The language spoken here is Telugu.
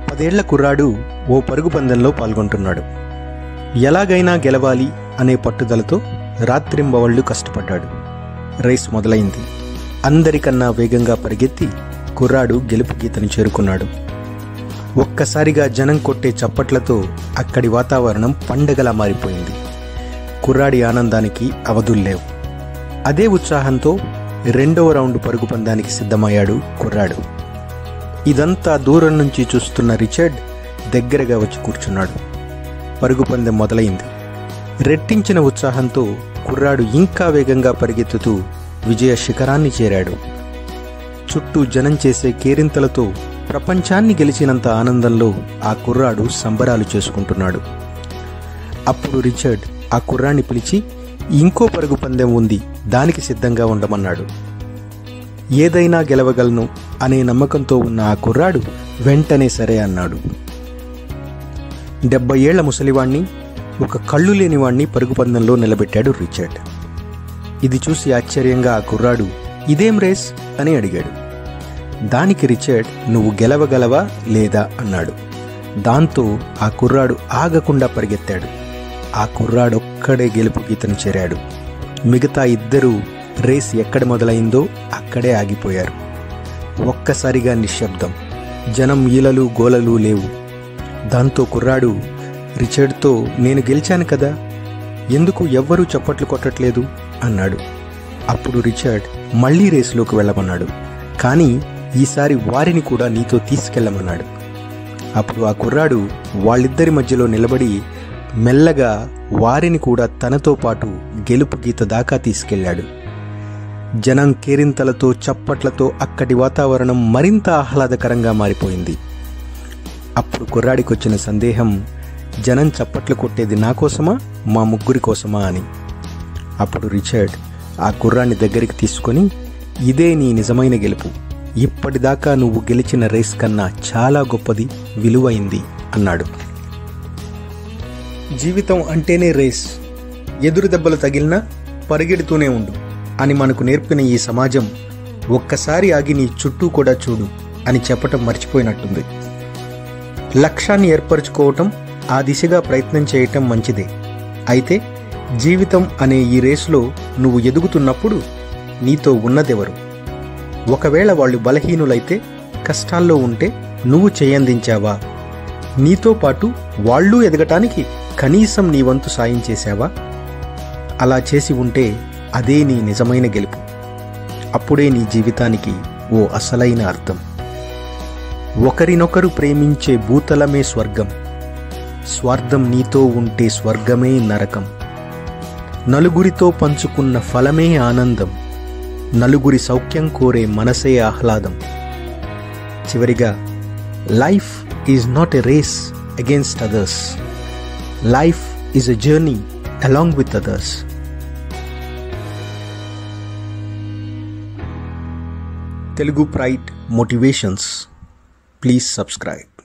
పదేళ్ల కుర్రాడు ఓ పరుగు పందెంలో పాల్గొంటున్నాడు ఎలాగైనా గెలవాలి అనే పట్టుదలతో రాత్రింబవళ్ళు కష్టపడ్డాడు రేస్ మొదలైంది అందరికన్నా వేగంగా పరిగెత్తి కుర్రాడు గెలుపు గీతను చేరుకున్నాడు ఒక్కసారిగా జనం కొట్టే చప్పట్లతో అక్కడి వాతావరణం పండగలా మారిపోయింది కుర్రాడి ఆనందానికి అవధుల్లేవు అదే ఉత్సాహంతో రెండవ రౌండ్ పరుగు పందానికి సిద్ధమయ్యాడు కుర్రాడు ఇదంతా దూరం నుంచి చూస్తున్న రిచర్డ్ దగ్గరగా వచ్చి కూర్చున్నాడు పరుగు పందెం మొదలైంది రెట్టించిన ఉత్సాహంతో కుర్రాడు ఇంకా వేగంగా పరిగెత్తుతూ విజయ శిఖరాన్ని చేరాడు చుట్టూ జనం చేసే కేరింతలతో ప్రపంచాన్ని గెలిచినంత ఆనందంలో ఆ కుర్రాడు సంబరాలు చేసుకుంటున్నాడు అప్పుడు రిచర్డ్ ఆ కుర్రాన్ని పిలిచి ఇంకో పరుగు పందెం ఉంది దానికి సిద్ధంగా ఉండమన్నాడు ఏదైనా గెలవగలను అనే నమ్మకంతో ఉన్న ఆ కుర్రాడు వెంటనే సరే అన్నాడు డెబ్బై ఏళ్ల ముసలివాణ్ణి ఒక కళ్ళు లేనివాణ్ణి పరుగు పందెంలో నిలబెట్టాడు రిచర్డ్ ఇది చూసి ఆశ్చర్యంగా ఆ కుర్రాడు ఇదేం రేస్ అని అడిగాడు దానికి రిచర్డ్ నువ్వు గెలవగలవా లేదా అన్నాడు దాంతో ఆ కుర్రాడు ఆగకుండా పరిగెత్తాడు ఆ కుర్రాడొక్కడే గెలుపు గీతను చేరాడు మిగతా ఇద్దరూ రేస్ ఎక్కడ మొదలైందో అక్కడే ఆగిపోయారు ఒక్కసారిగా నిశ్శబ్దం జనం ఈలలు గోలలు లేవు దాంతో కుర్రాడు రిచర్డ్తో నేను గెలిచాను కదా ఎందుకు ఎవ్వరూ చప్పట్లు కొట్టట్లేదు అన్నాడు అప్పుడు రిచర్డ్ మళ్ళీ రేసులోకి వెళ్ళమన్నాడు కానీ ఈసారి వారిని కూడా నీతో తీసుకెళ్ళమన్నాడు అప్పుడు ఆ కుర్రాడు వాళ్ళిద్దరి మధ్యలో నిలబడి మెల్లగా వారిని కూడా తనతో పాటు గెలుపు గీత దాకా తీసుకెళ్ళాడు జనం కేరింతలతో చప్పట్లతో అక్కడి వాతావరణం మరింత ఆహ్లాదకరంగా మారిపోయింది అప్పుడు కుర్రాడికి వచ్చిన సందేహం జనం చప్పట్లు కొట్టేది నా కోసమా మా ముగ్గురి కోసమా అని అప్పుడు రిచర్డ్ ఆ కుర్రాన్ని దగ్గరికి తీసుకొని ఇదే నీ నిజమైన గెలుపు ఇప్పటిదాకా నువ్వు గెలిచిన రేస్ కన్నా చాలా గొప్పది విలువైంది అన్నాడు జీవితం అంటేనే రేస్ ఎదురు దెబ్బలు తగిలినా పరిగెడుతూనే ఉండు అని మనకు నేర్పిన ఈ సమాజం ఒక్కసారి ఆగి నీ చుట్టూ కూడా చూడు అని చెప్పటం మర్చిపోయినట్టుంది లక్ష్యాన్ని ఏర్పరచుకోవటం ఆ దిశగా ప్రయత్నం చేయటం మంచిదే అయితే జీవితం అనే ఈ రేసులో నువ్వు ఎదుగుతున్నప్పుడు నీతో ఉన్నదెవరు ఒకవేళ వాళ్ళు బలహీనులైతే కష్టాల్లో ఉంటే నువ్వు చేయందించావా నీతో పాటు వాళ్ళు ఎదగటానికి కనీసం నీ వంతు సాయం చేశావా అలా చేసి ఉంటే అదే నీ నిజమైన గెలుపు అప్పుడే నీ జీవితానికి ఓ అసలైన అర్థం ఒకరినొకరు ప్రేమించే భూతలమే స్వర్గం స్వార్థం నీతో ఉంటే స్వర్గమే నరకం నలుగురితో పంచుకున్న ఫలమే ఆనందం నలుగురి సౌఖ్యం కోరే మనసే ఆహ్లాదం చివరిగా life is not a race against others life is a journey along with others Telugu ప్రైట్ మోటివేషన్స్ ప్లీజ్ సబ్స్క్రైబ్